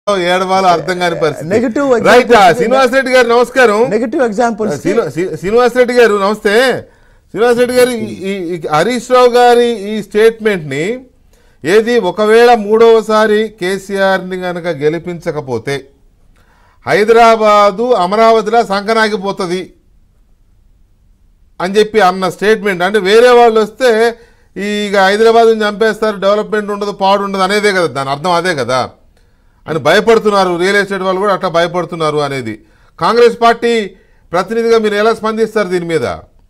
ఏడవాలో అర్థం కాని పరిస్థితి Negative right examples Srinivas Reddy గారు నమస్కారం నెగటివ్ ఎగ్జాంపుల్స్ శ్రీను- శ్రీ- శ్రీనివాస్ రెడ్డి గారు నమస్తే శ్రీనివాస్ రెడ్డి గారు ఈ- ఈ- ఈ హరీష్ రావు గారి ఈ స్టేట్మెంట్ ని ఏది ఒకవేళ మూడవసారి కేసీఆర్ ని గనక గెలిపించకపోతే హైదరాబాదు అమరావతిలో సంకనాగిపోతుంది అని చెప్పి అన్న స్టేట్మెంట్ అంటే వేరే వాళ్ళు వస్తే ఈ ఇక హైదరాబాద్ని చంపేస్తారు డెవలప్మెంట్ ఉండదు పాడు ఉండదు అనేదే కదా దాని అర్థం అదే కదా అని భయపడుతున్నారు రియల్ ఎస్టేట్ వాళ్ళు కూడా అట్లా భయపడుతున్నారు అనేది కాంగ్రెస్ పార్టీ ప్రతినిధిగా మీరు ఎలా స్పందిస్తారు దీని మీద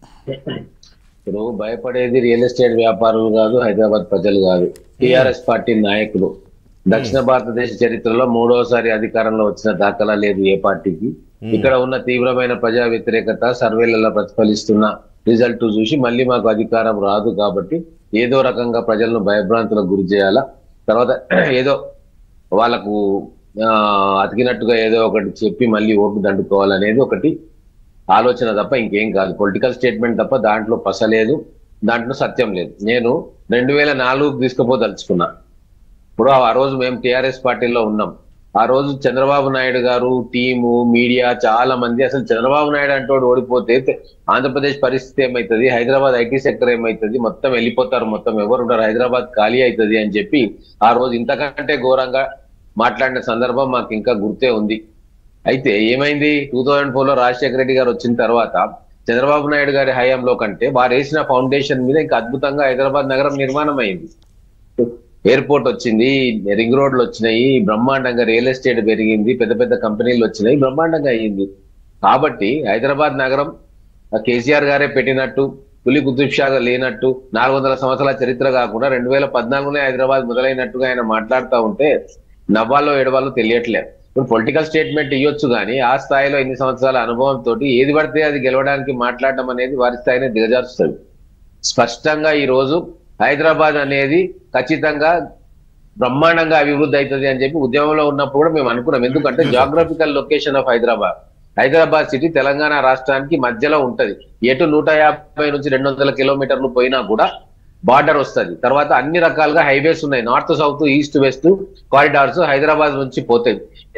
ఇప్పుడు భయపడేది రియల్ ఎస్టేట్ వ్యాపారులు కాదు హైదరాబాద్ ప్రజలు కాదు టిఆర్ఎస్ పార్టీ నాయకులు దక్షిణ భారతదేశ చరిత్రలో మూడోసారి అధికారంలో వచ్చిన దాఖలా లేదు ఏ పార్టీకి ఇక్కడ ఉన్న తీవ్రమైన ప్రజా వ్యతిరేకత సర్వేలలో ప్రతిఫలిస్తున్న రిజల్ట్ చూసి మళ్ళీ మాకు అధికారం రాదు కాబట్టి ఏదో రకంగా ప్రజలను భయభ్రాంతులకు గురి చేయాలా తర్వాత ఏదో వాళ్ళకు ఆ, అతికినట్టుగా ఏదో ఒకటి చెప్పి మళ్ళీ ఓట్లు దండుకోవాలనేది ఒకటి ఆలోచన తప్ప ఇంకేం కాదు పొలిటికల్ స్టేట్మెంట్ తప్ప దాంట్లో పస లేదు దాంట్లో సత్యం లేదు నేను రెండు వేల నాలుగు తీసుకుపోదలుచుకున్నా ఇప్పుడు ఆ రోజు మేము టిఆర్ఎస్ పార్టీలో ఉన్నాం ఆ రోజు చంద్రబాబు నాయుడు గారు టీము మీడియా చాలా మంది అసలు చంద్రబాబు నాయుడు అంటోడు ఓడిపోతే తె- ఆంధ్రప్రదేశ్ పరిస్థితి ఏమవుతుంది హైదరాబాద్ ఐటీ సెక్టర్ ఏమవుతుంది మొత్తం వెళ్ళిపోతారు మొత్తం ఎవరు ఉండరు హైదరాబాద్ ఖాళీ అవుతుంది అని చెప్పి ఆ రోజు ఇంతకంటే ఘోరంగా మాట్లాడిన సందర్భం మాకు ఇంకా గుర్తే ఉంది అయితే ఏమైంది టూ థౌజండ్ ఫోర్ లో రాజశేఖర రెడ్డి గారు వచ్చిన తర్వాత చంద్రబాబు నాయుడు గారి హయాంలో కంటే వారు వేసిన ఫౌండేషన్ మీద ఇంకా అద్భుతంగా హైదరాబాద్ నగరం నిర్మాణం అయింది ఎయిర్పోర్ట్ వచ్చింది రింగ్ రోడ్లు వచ్చినాయి బ్రహ్మాండంగా రియల్ ఎస్టేట్ పెరిగింది పెద్ద పెద్ద కంపెనీలు వచ్చినాయి బ్రహ్మాండంగా అయ్యింది కాబట్టి హైదరాబాద్ నగరం ఆ కేసీఆర్ గారే పెట్టినట్టు పులి కుతుబ్ షా లేనట్టు నాలుగు వందల సంవత్సరాల చరిత్ర కాకుండా రెండు వేల పద్నాలుగునే హైదరాబాద్ మొదలైనట్టుగా ఆయన మాట్లాడుతూ ఉంటే నవ్వాలో ఏడవాలో తెలియట్లేదు ఇప్పుడు పొలిటికల్ స్టేట్మెంట్ ఇవ్వచ్చు కానీ ఆ స్థాయిలో ఎన్ని సంవత్సరాల అనుభవంతో ఏది పడితే అది గెలవడానికి మాట్లాడడం అనేది వారి స్థాయిని దిగజారుస్తుంది స్పష్టంగా ఈ రోజు హైదరాబాద్ అనేది ఖచ్చితంగా బ్రహ్మాండంగా అభివృద్ధి అవుతుంది అని చెప్పి ఉద్యమంలో ఉన్నప్పుడు కూడా మేము అనుకున్నాం ఎందుకంటే geographical location of Hyderabad Hyderabad city Telangana రాష్ట్రానికి మధ్యలో ఉంటది ఎటు నూట యాభై నుంచి రెండు వందల కిలోమీటర్లు పోయినా కూడా బార్డర్ వస్తది తర్వాత అన్ని రకాలుగా హైవేస్ ఉన్నాయి north south east west corridors Hyderabad నుంచి పోతాయి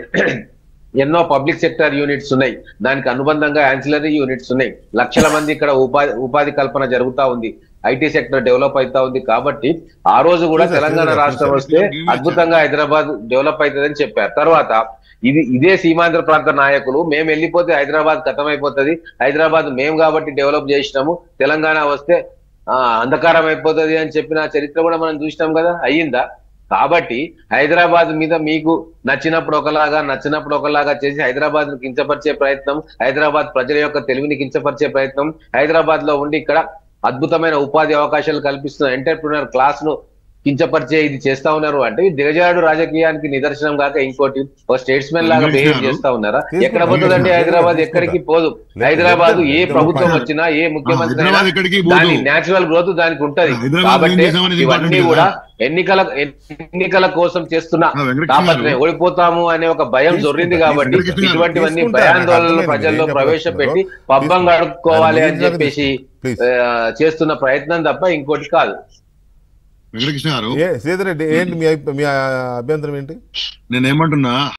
ఎన్నో పబ్లిక్ సెక్టర్ యూనిట్స్ ఉన్నాయి దానికి అనుబంధంగా యాన్సిలరీ యూనిట్స్ ఉన్నాయి లక్షల మంది ఇక్కడ ఉపాధి ఉపాధి కల్పన జరుగుతా ఉంది ఐటీ సెక్టర్ డెవలప్ అవుతా ఉంది కాబట్టి ఆ రోజు కూడా చూసా, తెలంగాణ చూసా, రాష్ట్రం చూసా. వస్తే అద్భుతంగా హైదరాబాద్ డెవలప్ అవుతుందని చెప్పారు తర్వాత ఇది ఇదే సీమాంధ్ర ప్రాంత నాయకులు మేము వెళ్ళిపోతే హైదరాబాద్ అయిపోతది హైదరాబాద్ మేము కాబట్టి డెవలప్ చేసినాము తెలంగాణ వస్తే ఆ అంధకారం అయిపోతది అని చెప్పిన చరిత్ర కూడా మనం చూసినాం కదా అయ్యిందా కాబట్టి హైదరాబాద్ మీద మీకు నచ్చినప్పుడు ఒకలాగా నచ్చినప్పుడు ఒకలాగా చేసి హైదరాబాద్ ను కించపరిచే ప్రయత్నం హైదరాబాద్ ప్రజల యొక్క తెలివిని కించపరిచే ప్రయత్నం హైదరాబాద్ లో ఉండి ఇక్కడ అద్భుతమైన ఉపాధి అవకాశాలు కల్పిస్తున్న ఎంటర్ప్రినర్ క్లాస్ ను కించపరిచే ఇది చేస్తా ఉన్నారు అంటే ఇది దిగజాడు రాజకీయానికి నిదర్శనం కాక ఇంకోటి ఒక స్టేట్స్మెన్ లాగా బిహేవ్ చేస్తా ఉన్నారా ఎక్కడ పోతుందండి హైదరాబాద్ ఎక్కడికి పోదు హైదరాబాద్ ఏ ప్రభుత్వం వచ్చినా ఏ ముఖ్యమంత్రి అయినా హైదరాబాద్ ఎక్కడికి పోదు. దాని నేచురల్ గ్రోత్ దానికి ఉంటది హైదరాబాద్ ఏం కాబట్టి చేశామనేది ఇవన్నీ important కూడా కదా. ఎన్నికల ఎన్నికల కోసం చేస్తున్న ఆ, వెంకటకృష్ణ గారు. తాపత్రయం ఓడిపోతాము అనే ఒక భయం జొర్రింది కాబట్టి వెంకటకృష్ణ గారు, ఇటువంటివన్నీ తీసుకుంటారు. భయాందోళనలు అర్థమైంది. ప్రజల్లో ఏం ప్రవేశపెట్టి చెప్పారు? పబ్బం తీసుకుంటారు. గడుక్కోవాలి అని అది చెప్పేసి Please. ఆ, చేస్తున్న ప్రయత్నం తప్ప ఇంకోటి కాదు వెంకటకృష్ణ గారు ఏ సీతారెడ్డి ఏంటి మీ అభి- మీ అభ్యంతరం ఏంటి నేను ఏమంటున్నా